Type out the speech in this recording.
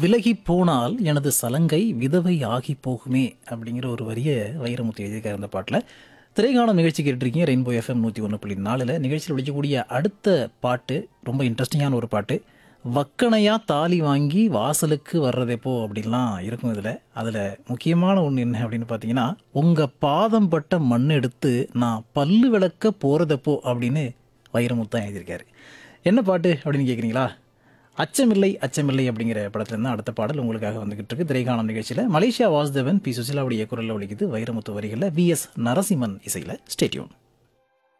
விலகி போனால் எனது சலங்கை விதவை ஆகி போகுமே அப்படிங்கிற ஒரு வரிய வைரமுத்து எழுதியிருக்காரு அந்த பாட்டில் திரைக்காலம் நிகழ்ச்சி கேட்டிருக்கீங்க ரெயின்போ எஃப்எம் நூற்றி ஒன்று புள்ளி நாலில் நிகழ்ச்சியில் ஒழிக்கக்கூடிய அடுத்த பாட்டு ரொம்ப இன்ட்ரெஸ்டிங்கான ஒரு பாட்டு வக்கணையா தாலி வாங்கி வாசலுக்கு வர்றதெப்போ அப்படின்லாம் இருக்கும் இதில் அதில் முக்கியமான ஒன்று என்ன அப்படின்னு பார்த்தீங்கன்னா உங்கள் பாதம் பட்ட மண் எடுத்து நான் பல்லு விளக்க போகிறதப்போ அப்படின்னு வைரமுத்தான் எழுதியிருக்காரு என்ன பாட்டு அப்படின்னு கேட்குறீங்களா அச்சமில்லை அச்சமில்லை அப்படிங்கிற படத்துல இருந்து அடுத்த பாடல் உங்களுக்காக வந்துகிட்டு இருக்கு திரைக்காணம் நிகழ்ச்சியில் மலேசியா வாசுதேவன் பி சுசிலாவுடைய குரலில் ஒழிக்குது வைரமுத்து வரிகளில் வி எஸ் நரசிம்மன் இசையில் ஸ்டேட்யூன்